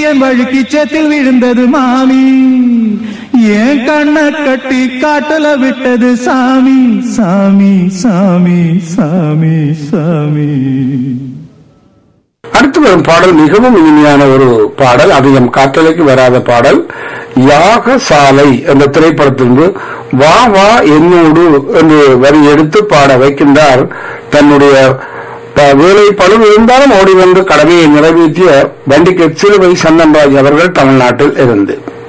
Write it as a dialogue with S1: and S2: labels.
S1: என் வழுக்கி சேத்தில் விழுந்தது மாமி என் கண்ண கட்டி காட்டுல விட்டது சாமி சாமி சாமி சாமி சாமி
S2: அடுத்து வரும் பாடல் மிகவும் இனிமையான ஒரு பாடல் அதிகம் காற்றலைக்கு வராத பாடல் யாகசாலை என்ற திரைப்படத்திலிருந்து வா வா என்னோடு என்று வரி எடுத்து பாட வைக்கின்றார் தன்னுடைய ப- வேலை பழு இருந்தாலும் ஓடி வந்து கடமையை நிறைவேற்றிய வண்டிக்கு சிலுவை சந்தன்ராஜ் அவர்கள் தமிழ்நாட்டில் இருந்து